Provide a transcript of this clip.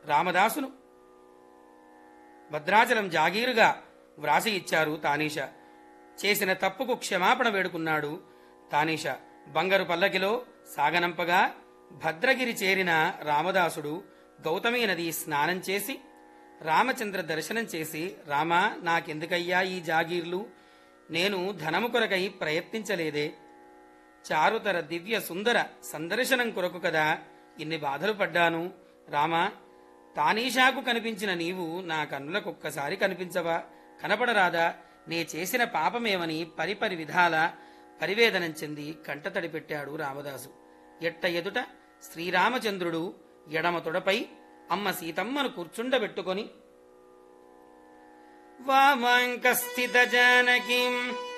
రామదాసును భద్రాచలం జాగీరుగా వ్రాసి ఇచ్చారు తానీష చేసిన తప్పుకు క్షమాపణ వేడుకున్నాడు తానీష బంగారు పల్లకిలో సాగనంపగా భద్రగిరి చేరిన రామదాసుడు గౌతమి నది స్నానం చేసి రామచంద్ర దర్శనం చేసి రామా నాకెందుకయ్యా ఈ జాగీర్లు నేను ధనము కొరకై ప్రయత్నించలేదే చారుతర దివ్య సుందర సందర్శనం కొరకు కదా ఇన్ని బాధలు పడ్డాను రామా తానీషాకు కనిపించిన నీవు నా కన్నులకొక్కసారి కనిపించవా కనపడరాదా నే చేసిన పాపమేమని పరిపరి విధాల పరివేదనం చెంది కంటతడి పెట్టాడు రామదాసు ఎట్ట ఎదుట శ్రీరామచంద్రుడు ఎడమ తొడపై అమ్మ సీతమ్మను కూర్చుండబెట్టుకొని వామాంకస్థిత జానకీం